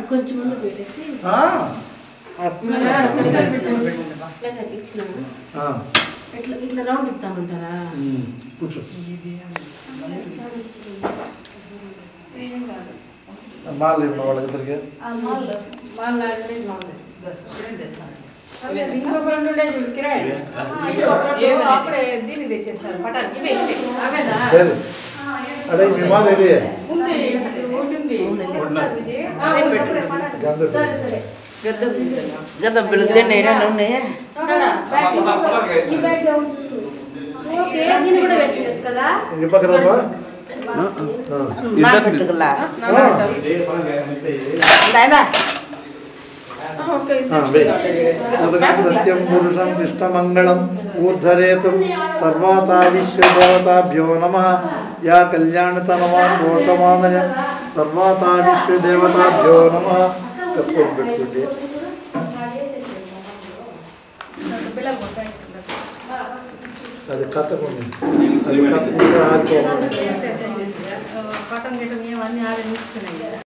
కొంచెం ముందు పెట్టేసి ఆ, లేదా ఇచ్చిన ఆ, ఇట్లా ఇట్లా రౌండ్ ఇస్తామంటారా ఉమ్, కూర్చో మాలు ఇవ్వండి వాళ్ళిద్దరికి ఇంకొక రెండు ఉండే చూడు కిరాయి అప్పుడే దీన్ని తెచ్చేస్తారు పటాన్ ఇవే ఇవే అవేనా సరే అదే మీ మాలు ఇది ఉంది ఉంటుంది ఆ, ఉంది, అప్పుడే పటాన్. గంధం సరే సరే గత పిలుద్దండి ఉన్నాయా ఉన్నాడా? బ్యాగ్ ఈ బ్యాగ్ లో ఉంటుంది ఓకే దీన్ని కూడా వేసుకోవచ్చు కదా ఈ పక్కన రా. నాకు పెట్టుకులా నాయనా ఓకే ఆ, వే. ఉదకం సత్యం పురుషం కృష్ణమంగళం ఊర్ధరేతు సర్వాతా విశ్వదేవతాభ్యో నమ యా కళ్యాణతనవాన్ దోషమానయ సర్వాతా విశ్వదేవతాభ్యో నమ కప్పం పెట్టుకుంటే పిల్లలు మొత్తం అది కథకుంది అది కథకుంటే ఆడుకోవాలి కాటన్ గిటన్ ఏమన్నీ ఆడ నిలుస్తున్నాయి